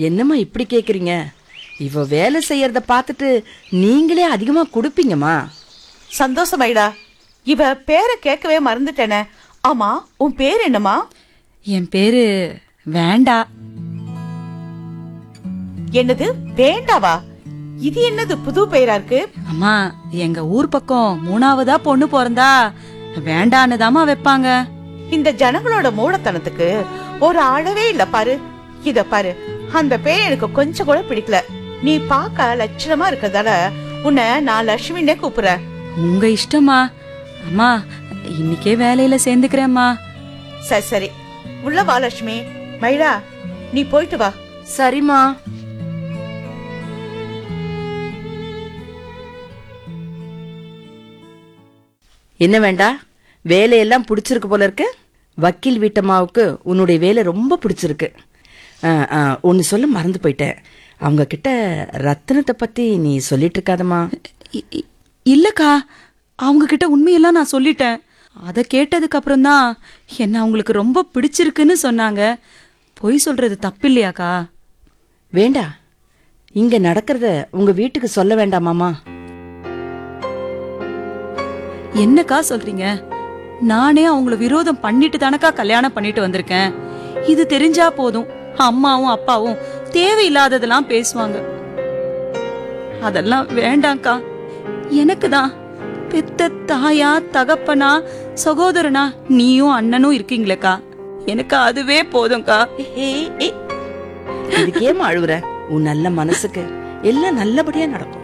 என்னம்மா இப்படி கேக்குறீங்க இவ வேலை செய்யறத பார்த்துட்டு நீங்களே அதிகமா கொடுப்பீங்கம்மா சந்தோஷமாயிடா இவ பேரை கேட்கவே மறந்துட்டேனே ஆமா உன் பேர் என்னம்மா என் பேரு வேண்டா என்னது வேண்டாவா இது என்னது புது பெயரா இருக்கு அம்மா எங்க ஊர் பக்கம் மூணாவதா பொண்ணு பிறந்தா வேண்டான்னு வைப்பாங்க இந்த ஜனங்களோட மூடத்தனத்துக்கு ஒரு அளவே இல்ல பாரு இத பாரு அந்த பேர் எனக்கு கொஞ்சம் கூட பிடிக்கல நீ பார்க்க லட்சணமா இருக்கறதால உன்னை நான் லட்சுமின்னே கூப்பிடுறேன் உங்க இஷ்டமா அம்மா இன்னைக்கே வேலையில சேர்ந்துக்கிறேம்மா சரி சரி உள்ள வா லட்சுமி மயிலா நீ போயிட்டு வா சரிம்மா என்ன வேண்டா வேலையெல்லாம் பிடிச்சிருக்கு போல இருக்கு வக்கீல் வீட்டம்மாவுக்கு உன்னுடைய வேலை ரொம்ப பிடிச்சிருக்கு ஒன்று சொல்ல மறந்து போயிட்டேன் அவங்க கிட்ட ரத்தினத்தை பத்தி நீ சொல்லிட்டு இருக்காதம்மா இ- இ- இல்லக்கா அவங்க கிட்ட உண்மையெல்லாம் நான் சொல்லிட்டேன் அதை கேட்டதுக்கு அப்புறம் தான் என்ன அவங்களுக்கு ரொம்ப பிடிச்சிருக்குன்னு சொன்னாங்க பொய் சொல்றது தப்பு இல்லையாக்கா வேண்டா இங்க நடக்கிறத உங்க வீட்டுக்கு சொல்ல வேண்டாமாமா என்னக்கா சொல்றீங்க நானே அவங்கள விரோதம் பண்ணிட்டு தானக்கா கல்யாணம் பண்ணிட்டு வந்திருக்கேன் இது தெரிஞ்சா போதும் அம்மாவும் அப்பாவும் தேவையில்லாததெல்லாம் பேசுவாங்க அதெல்லாம் வேண்டாம்க்கா எனக்கு தான் பெத்த தாயா தகப்பனா சகோதரனா நீயும் அண்ணனும் இருக்கீங்களேக்கா எனக்கு அதுவே போதும்க்கா இதுக்கேமா அழுவுற உன் நல்ல மனசுக்கு எல்லாம் நல்லபடியா நடக்கும்